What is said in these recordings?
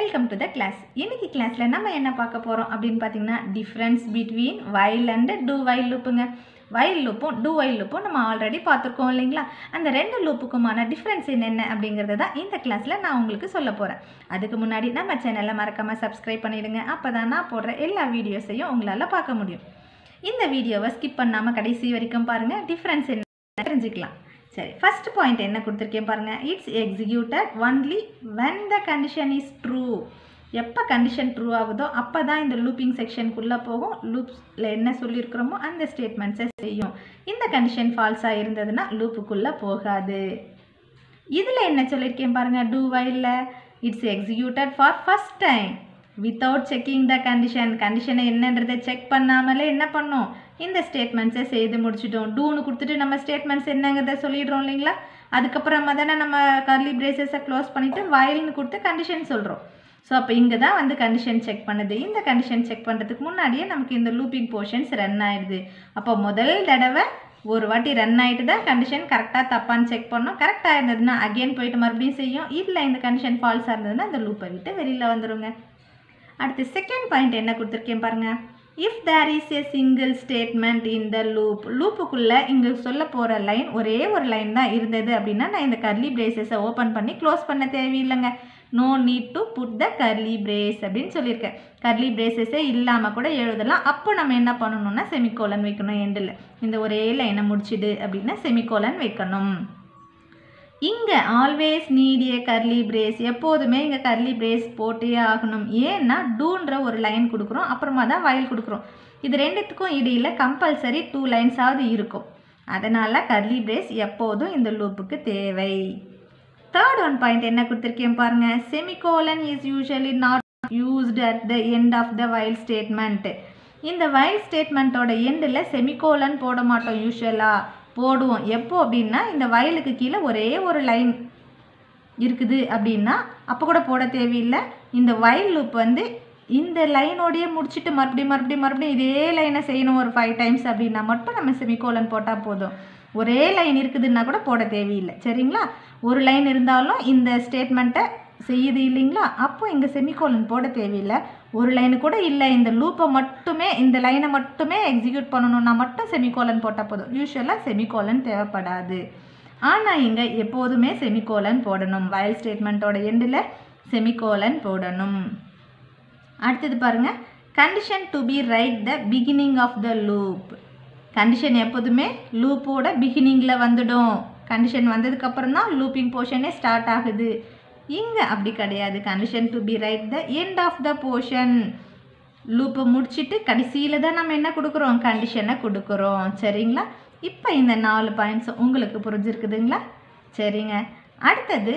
welcome to the class இன்னைக்கு கிளாஸில் நம்ம என்ன பார்க்க போகிறோம் அப்படின்னு பார்த்தீங்கன்னா difference between while and do while லூப்புங்க வைல் லூப்பும் டூ வைல் லூப்பும் நம்ம ஆல்ரெடி பார்த்துருக்கோம் இல்லைங்களா அந்த ரெண்டு லூப்புக்குமான டிஃப்ரென்ஸ் என்னென்ன அப்படிங்கிறத தான் இந்த கிளாஸில் நான் உங்களுக்கு சொல்ல போகிறேன் அதுக்கு முன்னாடி நம்ம சேனலை மறக்காமல் சப்ஸ்கிரைப் பண்ணிடுங்க அப்போ தான் நான் போடுற எல்லா வீடியோஸையும் உங்களால் பார்க்க முடியும் இந்த வீடியோவை ஸ்கிப் பண்ணாமல் கடைசி வரைக்கும் பாருங்கள் டிஃப்ரென்ஸ் என்ன தெரிஞ்சுக்கலாம் சரி ஃபர்ஸ்ட் பாயிண்ட் என்ன கொடுத்துருக்கேன் பாருங்கள் it's executed only when the condition is true எப்போ கண்டிஷன் ட்ரூ ஆகுதோ அப்போ தான் இந்த லூப்பிங் செக்ஷனுக்குள்ளே போகும் லூப்ஸில் என்ன சொல்லியிருக்கிறோமோ அந்த ஸ்டேட்மெண்ட்ஸை செய்யும் இந்த கண்டிஷன் ஃபால்ஸாக இருந்ததுன்னா லூப்புக்குள்ளே போகாது இதில் என்ன சொல்லியிருக்கேன் பாருங்கள் டூ வைலில் it's executed for first time without checking the condition கண்டிஷனை என்னன்றதை செக் பண்ணாமலே என்ன பண்ணோம் இந்த ஸ்டேட்மெண்ட்ஸை செய்து முடிச்சிட்டோம் டூன்னு கொடுத்துட்டு நம்ம ஸ்டேட்மெண்ட்ஸ் என்னங்கிறத சொல்லிடுறோம் இல்லைங்களா அதுக்கப்புறமா தானே நம்ம கர்லி பிரேசஸை க்ளோஸ் பண்ணிவிட்டு வயல்னு கொடுத்து கண்டிஷன் சொல்கிறோம் ஸோ அப்போ இங்கே தான் வந்து கண்டிஷன் செக் பண்ணுது இந்த கண்டிஷன் செக் பண்ணுறதுக்கு முன்னாடியே நமக்கு இந்த லூப்பிங் போர்ஷன்ஸ் ரன் ஆயிடுது அப்போ முதல் தடவை ஒரு வாட்டி ரன் ஆகிட்டு தான் கண்டிஷன் கரெக்டாக தப்பான்னு செக் பண்ணோம் கரெக்டாக இருந்ததுன்னா அகெயின் போயிட்டு மறுபடியும் செய்யும் இல்லை இந்த கண்டிஷன் ஃபால்ஸாக இருந்ததுன்னா அந்த லூப்பை விட்டு வெளியில் வந்துருங்க அடுத்து செகண்ட் பாயிண்ட் என்ன கொடுத்துருக்கேன் பாருங்கள் if there is a single statement in the loop லூப்புக்குள்ளே இங்கே சொல்ல போகிற லைன் ஒரே ஒரு லைன் தான் இருந்தது அப்படின்னா நான் இந்த கர்லி பிரேசஸை ஓப்பன் பண்ணி க்ளோஸ் பண்ண தேவையில்லைங்க no need to put the curly brace அப்படின்னு சொல்லியிருக்கேன் கர்லி பிரேசஸே இல்லாமல் கூட எழுதலாம் அப்போ நம்ம என்ன பண்ணணும்னா செமிகோலன் வைக்கணும் எண்டில் இந்த ஒரே லைனை முடிச்சிடு அப்படின்னா செமிகோலன் வைக்கணும் இங்கே always need a curly brace எப்போதுமே இங்கே கர்லி பிரேஸ் போட்டே ஆகணும் ஏன்னா டூன்ற ஒரு லைன் கொடுக்குறோம் அப்புறமா தான் வயல் கொடுக்குறோம் இது ரெண்டுத்துக்கும் இடையில் கம்பல்சரி டூ லைன்ஸாவது இருக்கும் அதனால் கர்லி பிரேஸ் எப்போதும் இந்த லூப்புக்கு தேவை தேர்ட் ஒன் பாயிண்ட் என்ன கொடுத்துருக்கேன் பாருங்கள் semicolon is usually not used at the end of the while statement இந்த வைல் ஸ்டேட்மெண்ட்டோட எண்டில் செமிகோலன் போட மாட்டோம் யூஸ்வலாக போடுவோம் எப்போ அப்படின்னா இந்த வயலுக்கு கீழே ஒரே ஒரு லைன் இருக்குது அப்படின்னா அப்போ கூட போட தேவையில்லை இந்த வயல் லூப் வந்து இந்த லைனோடையே முடிச்சுட்டு மறுபடியும் மறுபடியும் மறுபடியும் இதே லைனை செய்யணும் ஒரு ஃபைவ் டைம்ஸ் அப்படின்னா மட்டும் நம்ம செமிகோலன் போட்டால் போதும் ஒரே லைன் இருக்குதுன்னா கூட போட தேவையில்லை சரிங்களா ஒரு லைன் இருந்தாலும் இந்த ஸ்டேட்மெண்ட்டை செய்யுது இல்லைங்களா அப்போ இங்கே செமிகோலன் போட தேவையில்லை ஒரு லைனு கூட இல்லை இந்த லூப்பை மட்டுமே இந்த லைனை மட்டுமே எக்ஸிக்யூட் பண்ணணுன்னா மட்டும் செமிகோலன் போட்டால் போதும் யூஸ்வலாக செமிகோலன் தேவைப்படாது ஆனால் இங்கே எப்போதுமே செமிகோலன் போடணும் வயல் ஸ்டேட்மெண்ட்டோட எண்டில் செமிகோலன் போடணும் அடுத்தது பாருங்கள் condition to be right the beginning of the loop condition எப்போதுமே லூப்போட பிகினிங்கில் வந்துடும் கண்டிஷன் வந்ததுக்கப்புறம் தான் லூப்பிங் போர்ஷனே ஸ்டார்ட் ஆகுது இங்கே அப்படி கிடையாது condition to be right the end of the portion லூப்பை முடிச்சுட்டு கடைசியில் தான் நம்ம என்ன கொடுக்குறோம் கண்டிஷனை கொடுக்குறோம் சரிங்களா இப்போ இந்த நாலு பாயிண்ட்ஸ் உங்களுக்கு புரிஞ்சிருக்குதுங்களா சரிங்க அடுத்தது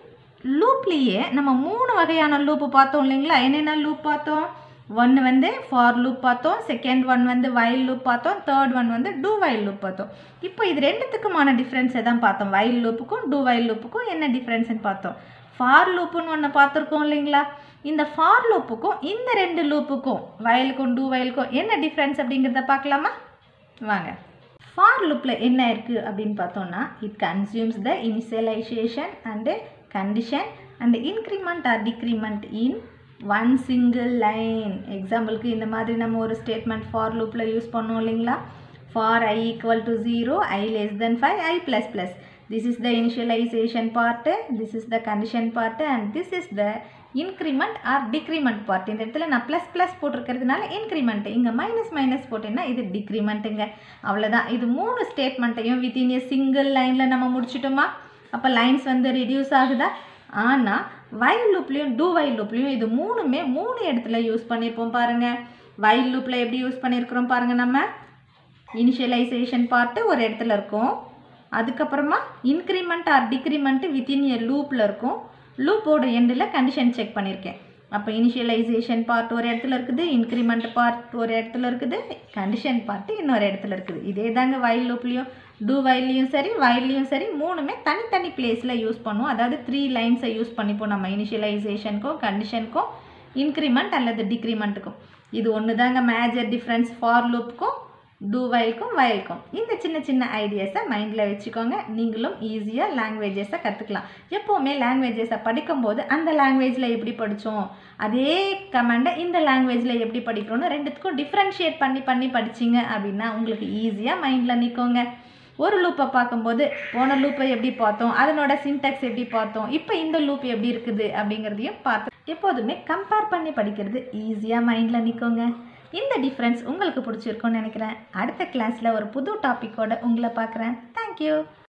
லூப்லேயே நம்ம மூணு வகையான லூப்பு பார்த்தோம் இல்லைங்களா என்னென்ன லூப் பார்த்தோம் ஒன்று வந்து ஃபார் லூப் பார்த்தோம் செகண்ட் ஒன் வந்து வயல் லூப் பார்த்தோம் தேர்ட் ஒன் வந்து டூ வயல் லூப் பார்த்தோம் இப்போ இது ரெண்டுத்துக்குமான டிஃப்ரென்ஸை தான் பார்த்தோம் வயல் லூப்புக்கும் டூ வயல் லூப்புக்கும் என்ன டிஃப்ரென்ஸ்னு பார்த்தோம் ஃபார் லூப்புன்னு ஒன்று பார்த்துருக்கோம் இல்லைங்களா இந்த ஃபார் லூப்புக்கும் இந்த ரெண்டு லூப்புக்கும் வயலுக்கும் டூ வயலுக்கும் என்ன டிஃப்ரென்ஸ் அப்படிங்கிறத பார்க்கலாமா வாங்க ஃபார் லூப்பில் என்ன இருக்குது அப்படின்னு பார்த்தோம்னா it consumes the initialization and condition and increment or decrement in one single line எக்ஸாம்பிளுக்கு இந்த மாதிரி நம்ம ஒரு ஸ்டேட்மெண்ட் ஃபார் லூப்பில் யூஸ் பண்ணோம் இல்லைங்களா for I equal to zero I less than five I plus plus this is the initialization part this is the condition part and this is the increment or decrement part இந்த இடத்துல நான் plus plus போட்டிருக்கிறதுனால increment இங்கே minus minus போட்டேன்னா இது டிக்ரிமெண்ட்டுங்க அவ்வளோதான் இது மூணு ஸ்டேட்மெண்ட்டையும் வித்தின் ஏ சிங்கிள் லைனில் நம்ம முடிச்சிட்டோமா அப்போ லைன்ஸ் வந்து ரிடியூஸ் ஆகுதா ஆனால் வைல் லூப்லேயும் டூ வைல் லூப்லேயும் இது மூணுமே மூணு இடத்துல யூஸ் பண்ணியிருப்போம் பாருங்கள் வைல் லூப்பில் எப்படி யூஸ் பண்ணியிருக்கிறோம் பாருங்கள் நம்ம இனிஷியலைசேஷன் பார்ட்டு ஒரு இடத்துல இருக்கும் அதுக்கப்புறமா increment or decrement within a லூப்பில் இருக்கும் லூப்போட எண்டில் கண்டிஷன் செக் பண்ணியிருக்கேன் அப்போ இனிஷியலைசேஷன் பார்ட் ஒரு இடத்துல இருக்குது இன்க்ரிமெண்ட் பார்ட் ஒரு இடத்துல இருக்குது கண்டிஷன் பார்ட்டு இன்னொரு இடத்துல இருக்குது இதே தாங்க வயல் லூப்லேயும் டூ வயல்லையும் சரி வயல்லையும் சரி மூணுமே தனித்தனி பிளேஸில் யூஸ் பண்ணுவோம் அதாவது த்ரீ லைன்ஸை யூஸ் பண்ணிப்போம் நம்ம இனிஷியலைசேஷனுக்கும் கண்டிஷனுக்கும் இன்க்ரிமெண்ட் அல்லது டிக்ரிமெண்ட்டுக்கும் இது ஒன்று தாங்க மேஜர் டிஃப்ரென்ஸ் ஃபார் லூப்புக்கும் டூ வயலுக்கும் வயலுக்கும் இந்த சின்ன சின்ன ஐடியாஸை மைண்டில் வச்சுக்கோங்க நீங்களும் ஈஸியாக லாங்குவேஜஸை கற்றுக்கலாம் எப்போவுமே லாங்குவேஜஸை படிக்கும்போது அந்த லாங்குவேஜில் எப்படி படித்தோம் அதே கமெண்டை இந்த லாங்குவேஜில் எப்படி படிக்கிறோன்னு ரெண்டுத்துக்கும் டிஃப்ரென்ஷியேட் பண்ணி பண்ணி படிச்சிங்க அப்படின்னா உங்களுக்கு ஈஸியாக மைண்டில் நிற்குங்க ஒரு லூப்பை பார்க்கும்போது போன லூப்பை எப்படி பார்த்தோம் அதனோட சின்டாக்ஸ் எப்படி பார்த்தோம் இப்போ இந்த லூப் எப்படி இருக்குது அப்படிங்கிறதையும் பார்த்து எப்போதுமே கம்பேர் பண்ணி படிக்கிறது ஈஸியாக மைண்டில் நிற்குங்க இந்த டிஃப்ரென்ஸ் உங்களுக்கு பிடிச்சிருக்கும்னு நினைக்கிறேன் அடுத்த கிளாஸில் ஒரு புது டாப்பிக்கோட உங்களை பார்க்குறேன் தேங்க்யூ